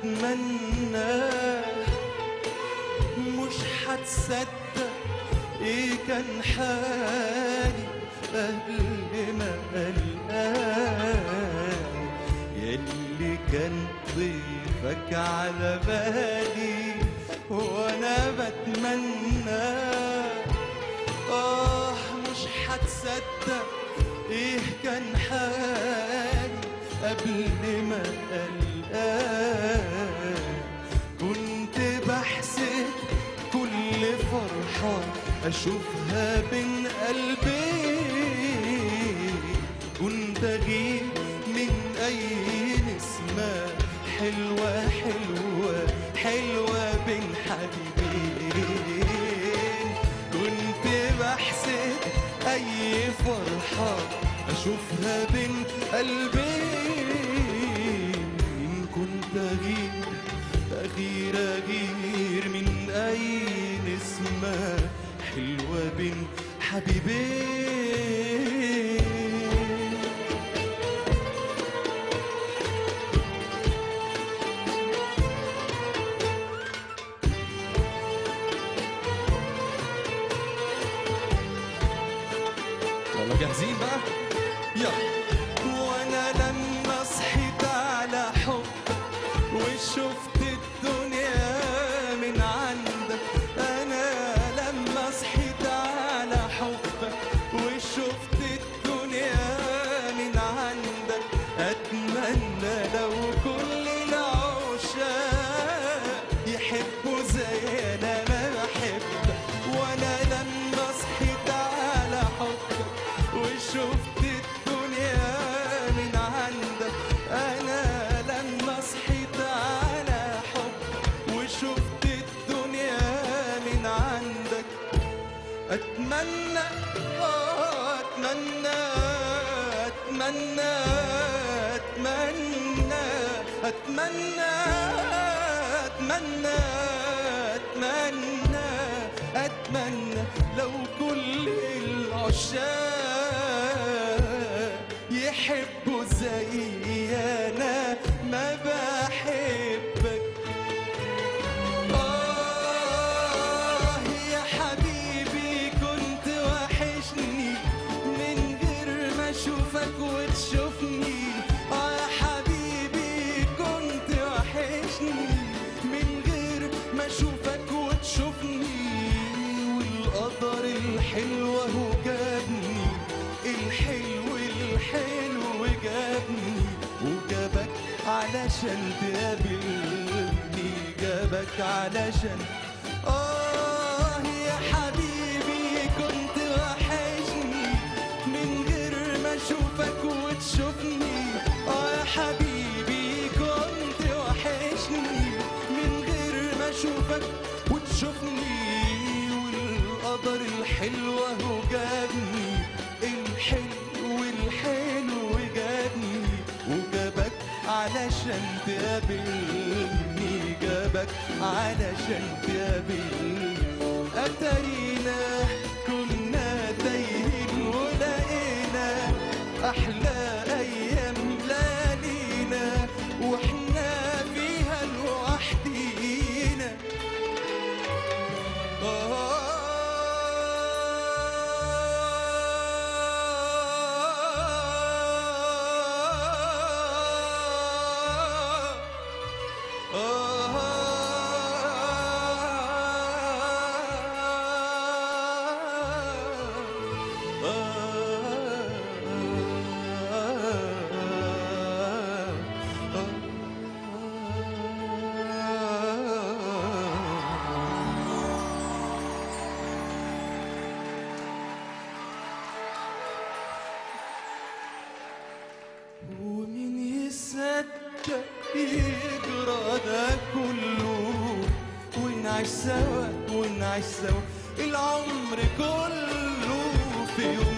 بتمنى مش هتصدق ايه كان حالي قبل ما القاك يلي كان ضيفك على بالي وانا بتمنى اه مش هتصدق ايه كان حالي قبل ما القاك كنت بحسب كل فرحة أشوفها بين قلبي كنت أغيب من أي نسمة حلوة حلوة حلوة بين حبيبين كنت بحسب أي فرحة أشوفها بين قلبين كنت أغير أغير أغير من أي نسمة حلوة بين حبيبين يلا جاهزين بقى يلا وانا لما صحيت على حبك وشفت الدنيا من عندك انا لما صحيت على حبك وشفت الدنيا من عندك اتمنى لو كل العشاق يحبوا زي انا ما بحبك وانا لما صحيت على حبك وشفت الدنيا من عندك انا لما صحيت على حب وشفت الدنيا من عندك اتمنى آه، اتمنى اتمنى اتمنى اتمنى اتمنى اتمنى اتمنى لو كل العشاق يحبوا زي انا ما بحبك آه يا حبيبي كنت وحشني من غير ما أشوفك وتشوفني آه يا حبيبي كنت وحشني من غير ما أشوفك وتشوفني والقدر الحلو هو جابني الحلو الحلو جابني وجابك علشان تقابلني جابك علشان آه يا حبيبي كنت وحشني من غير ما أشوفك وتشوفني آه يا حبيبي كنت وحشني من غير ما أشوفك وتشوفني والقدر الحلو هو جابني الحلو الحلو جابني وجابك علشان تقابلني جابك علشان تقابلني أترينا كنا تايهين ولقينا أحلى أيام ليالينا وإحنا فيها لوحدينا ومين يصدق يجرى ده كله ونعيش سوا ونعيش سوا العمر كله في يوم